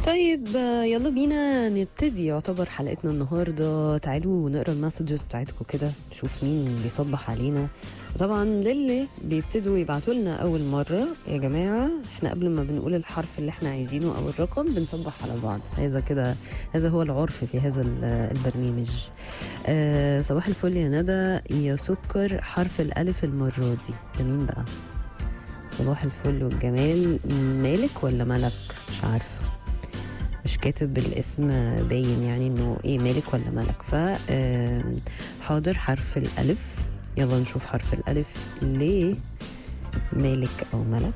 طيب آه، يلا بينا نبتدي يعتبر حلقتنا النهارده تعالوا نقرا المسجز بتاعتكم كده نشوف مين بيصبح علينا وطبعا للي بيبتدوا يبعتوا لنا اول مره يا جماعه احنا قبل ما بنقول الحرف اللي احنا عايزينه او الرقم بنصبح على بعض هذا كده هذا هو العرف في هذا ال- البرنامج آه صباح الفل يا ندى يا سكر حرف الالف المره دي ده مين بقى صباح الفل والجمال مالك ولا ملك مش عارفه مش كاتب الاسم باين يعني انه ايه مالك ولا ملك ف آم، حاضر حرف الالف يلا نشوف حرف الالف ليه مالك او ملك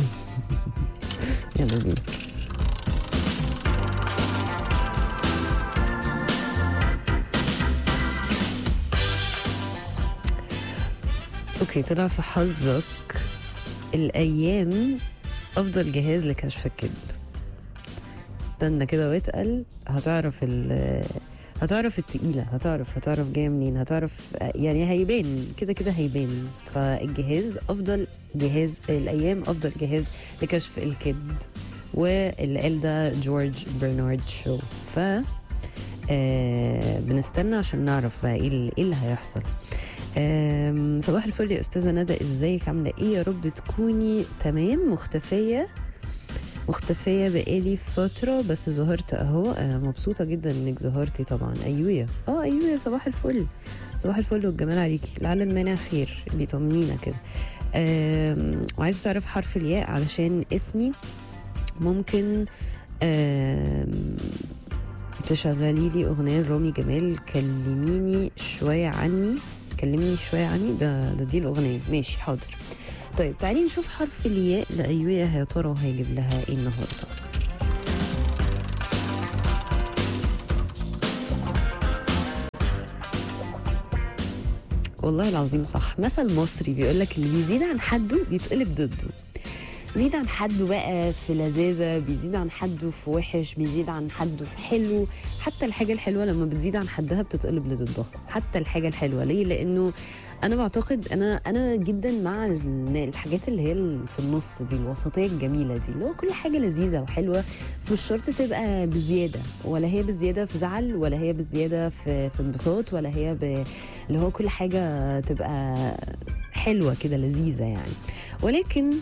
يلا بينا اوكي طلع في حظك الايام افضل جهاز لكشف الكذب استنى كده واتقل هتعرف ال هتعرف التقيلة هتعرف هتعرف جاية منين هتعرف يعني هيبان كده كده هيبان فالجهاز أفضل جهاز الأيام أفضل جهاز لكشف الكذب واللي قال ده جورج برنارد شو ف آه بنستنى عشان نعرف بقى ايه اللي, إيه اللي هيحصل آم، صباح الفل يا استاذه ندى ازيك عامله ايه يا رب تكوني تمام مختفيه مختفية بقالي فترة بس ظهرت اهو انا مبسوطة جدا انك ظهرتي طبعا ايويا اه ايويا صباح الفل صباح الفل والجمال عليكي لعل المانع خير بيطمنينا كده آم، وعايزة تعرف حرف الياء علشان اسمي ممكن آم، تشغلي لي اغنية رامي جمال كلميني شوية عني كلمني شوية عني ده ده دي الاغنية ماشي حاضر طيب تعالي نشوف حرف الياء لأيوية يا ترى هيجيب لها ايه النهارده والله العظيم صح مثل مصري بيقول لك اللي بيزيد عن حده بيتقلب ضده بيزيد عن حده بقى في لذاذة بيزيد عن حده في وحش بيزيد عن حده في حلو حتى الحاجة الحلوة لما بتزيد عن حدها بتتقلب لضدها حتى الحاجة الحلوة ليه لأنه أنا بعتقد أنا أنا جدا مع ال- الحاجات اللي هي ال- في النص دي الوسطية الجميلة دي اللي هو كل حاجة لذيذة وحلوة بس مش شرط تبقى بزيادة ولا هي بزيادة في زعل ولا هي بزيادة في في انبساط ولا هي ب... اللي هو كل حاجة تبقى حلوة كده لذيذة يعني ولكن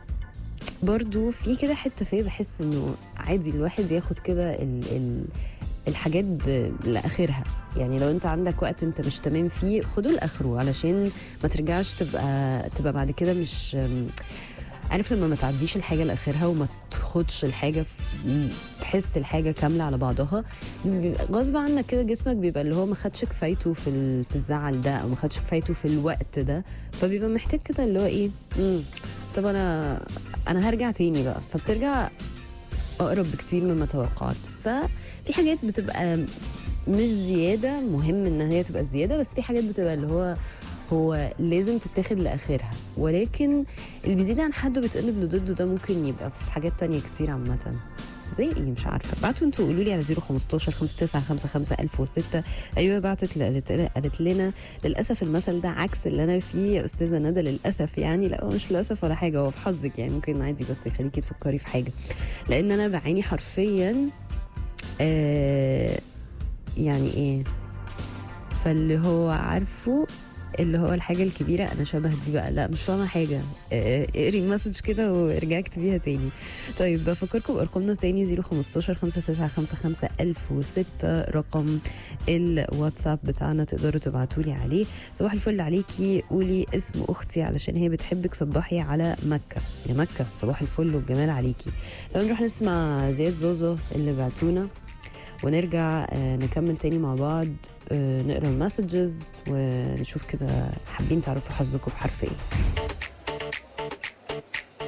برضو في كده حته فيا بحس انه عادي الواحد ياخد كده ال ال الحاجات ب- لاخرها يعني لو انت عندك وقت انت مش تمام فيه خده لاخره علشان ما ترجعش تبقى تبقى بعد كده مش عارف لما ما تعديش الحاجه لاخرها وما تاخدش الحاجه في تحس الحاجه كامله على بعضها بيبقى غصب عنك كده جسمك بيبقى اللي هو ما خدش كفايته في ال- في الزعل ده او ما خدش كفايته في الوقت ده فبيبقى محتاج كده اللي هو ايه مم. طب انا انا هرجع تاني بقى فبترجع اقرب بكتير مما توقعت ففي حاجات بتبقى مش زياده مهم ان هي تبقى زياده بس في حاجات بتبقى اللي هو هو لازم تتاخد لاخرها ولكن اللي بيزيد عن حده بيتقلب لضده ده ممكن يبقى في حاجات تانية كتير عامه زي ايه مش عارفه بعتوا انتوا قولوا لي على 015 5955 1006 ايوه بعتت ل- قالت, قالت لنا للاسف المثل ده عكس اللي انا فيه يا استاذه ندى للاسف يعني لا هو مش للاسف ولا حاجه هو في حظك يعني ممكن عادي بس يخليكي تفكري في حاجه لان انا بعاني حرفيا آه يعني ايه فاللي هو عارفه اللي هو الحاجة الكبيرة أنا شبه دي بقى لا مش فاهمة حاجة آه، اقري مسج كده وارجعي اكتبيها تاني طيب بفكركم بأرقامنا تاني 015 5955 1006 رقم الواتساب بتاعنا تقدروا تبعتوا لي عليه صباح الفل عليكي قولي اسم أختي علشان هي بتحبك صباحي على مكة يا مكة صباح الفل والجمال عليكي تعالوا نروح نسمع زياد زوزو اللي بعتونا ونرجع آه، نكمل تاني مع بعض آه، نقرا المسجز ونشوف كده حابين تعرفوا حظكم بحرف ايه